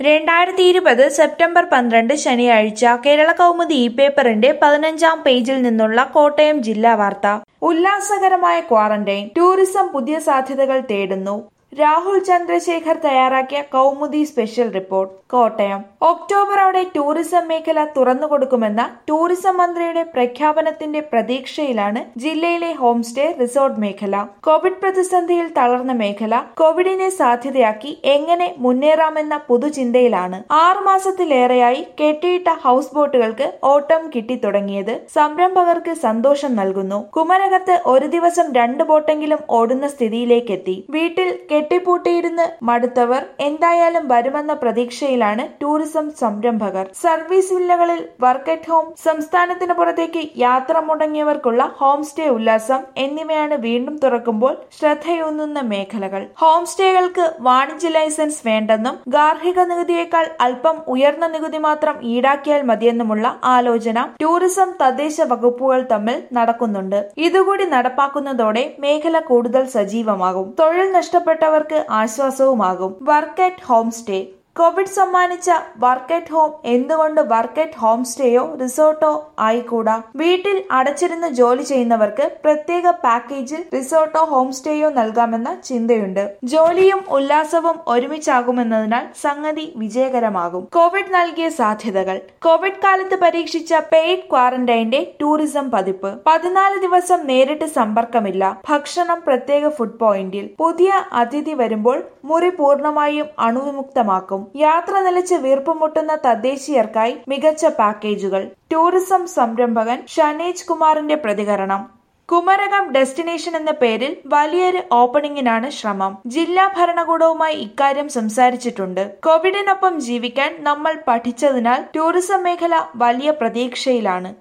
രണ്ടായിരത്തി ഇരുപത് സെപ്റ്റംബർ പന്ത്രണ്ട് ശനിയാഴ്ച കേരള കൗമുദി ഇ പേപ്പറിന്റെ പതിനഞ്ചാം പേജിൽ നിന്നുള്ള കോട്ടയം ജില്ലാ വാർത്ത ഉല്ലാസകരമായ ക്വാറന്റൈൻ ടൂറിസം പുതിയ സാധ്യതകൾ തേടുന്നു രാഹുൽ ചന്ദ്രശേഖർ തയ്യാറാക്കിയ കൗമുദി സ്പെഷ്യൽ റിപ്പോർട്ട് കോട്ടയം ഒക്ടോബറോടെ ടൂറിസം മേഖല തുറന്നുകൊടുക്കുമെന്ന ടൂറിസം മന്ത്രിയുടെ പ്രഖ്യാപനത്തിന്റെ പ്രതീക്ഷയിലാണ് ജില്ലയിലെ ഹോം സ്റ്റേ റിസോർട്ട് മേഖല കോവിഡ് പ്രതിസന്ധിയിൽ തളർന്ന മേഖല കോവിഡിനെ സാധ്യതയാക്കി എങ്ങനെ മുന്നേറാമെന്ന പുതുചിന്തയിലാണ് ആറുമാസത്തിലേറെയായി കെട്ടിയിട്ട ഹൗസ് ബോട്ടുകൾക്ക് ഓട്ടം കിട്ടിത്തുടങ്ങിയത് സംരംഭകർക്ക് സന്തോഷം നൽകുന്നു കുമരകത്ത് ഒരു ദിവസം രണ്ട് ബോട്ടെങ്കിലും ഓടുന്ന സ്ഥിതിയിലേക്കെത്തി വീട്ടിൽ കെട്ടിപ്പൂട്ടിയിരുന്ന് മടുത്തവർ എന്തായാലും വരുമെന്ന പ്രതീക്ഷയിലാണ് ടൂറിസം സംരംഭകർ സർവീസ് വില്ലകളിൽ വർക്ക് അറ്റ് ഹോം സംസ്ഥാനത്തിന് പുറത്തേക്ക് യാത്ര മുടങ്ങിയവർക്കുള്ള ഹോം സ്റ്റേ ഉല്ലാസം എന്നിവയാണ് വീണ്ടും തുറക്കുമ്പോൾ ശ്രദ്ധയൂന്നുന്ന മേഖലകൾ ഹോം സ്റ്റേകൾക്ക് വാണിജ്യ ലൈസൻസ് വേണ്ടെന്നും ഗാർഹിക നികുതിയേക്കാൾ അല്പം ഉയർന്ന നികുതി മാത്രം ഈടാക്കിയാൽ മതിയെന്നുമുള്ള ആലോചന ടൂറിസം തദ്ദേശ വകുപ്പുകൾ തമ്മിൽ നടക്കുന്നുണ്ട് ഇതുകൂടി നടപ്പാക്കുന്നതോടെ മേഖല കൂടുതൽ സജീവമാകും തൊഴിൽ നഷ്ടപ്പെട്ടവർക്ക് ആശ്വാസവുമാകും work at home stay Covid സമ്മാനിച്ച വർക്ക് അറ്റ് ഹോം എന്തുകൊണ്ട് വർക്ക് അറ്റ് ഹോം സ്റ്റേയോ റിസോർട്ടോ ആയിക്കൂടാ വീട്ടിൽ അടച്ചിരുന്ന് ജോലി ചെയ്യുന്നവർക്ക് പ്രത്യേക പാക്കേജിൽ റിസോർട്ടോ ഹോം സ്റ്റേയോ നൽകാമെന്ന ചിന്തയുണ്ട് ജോലിയും ഉല്ലാസവും ഒരുമിച്ചാകുമെന്നതിനാൽ സംഗതി വിജയകരമാകും കോവിഡ് നൽകിയ സാധ്യതകൾ കോവിഡ് കാലത്ത് പരീക്ഷിച്ച പെയ്ഡ് ക്വാറന്റൈന്റെ ടൂറിസം പതിപ്പ് പതിനാല് ദിവസം നേരിട്ട് സമ്പർക്കമില്ല ഭക്ഷണം പ്രത്യേക ഫുഡ് പോയിന്റിൽ പുതിയ അതിഥി വരുമ്പോൾ മുറി പൂർണ്ണമായും അണുവിമുക്തമാക്കും യാത്ര നിലച്ച് വീർപ്പുമുട്ടുന്ന തദ്ദേശീയർക്കായി മികച്ച പാക്കേജുകൾ ടൂറിസം സംരംഭകൻ ഷനേജ് കുമാറിന്റെ പ്രതികരണം കുമരകം ഡെസ്റ്റിനേഷൻ എന്ന പേരിൽ വലിയൊരു ഓപ്പണിംഗിനാണ് ശ്രമം ജില്ലാ ഭരണകൂടവുമായി ഇക്കാര്യം സംസാരിച്ചിട്ടുണ്ട് കോവിഡിനൊപ്പം ജീവിക്കാൻ നമ്മൾ പഠിച്ചതിനാൽ ടൂറിസം മേഖല വലിയ പ്രതീക്ഷയിലാണ്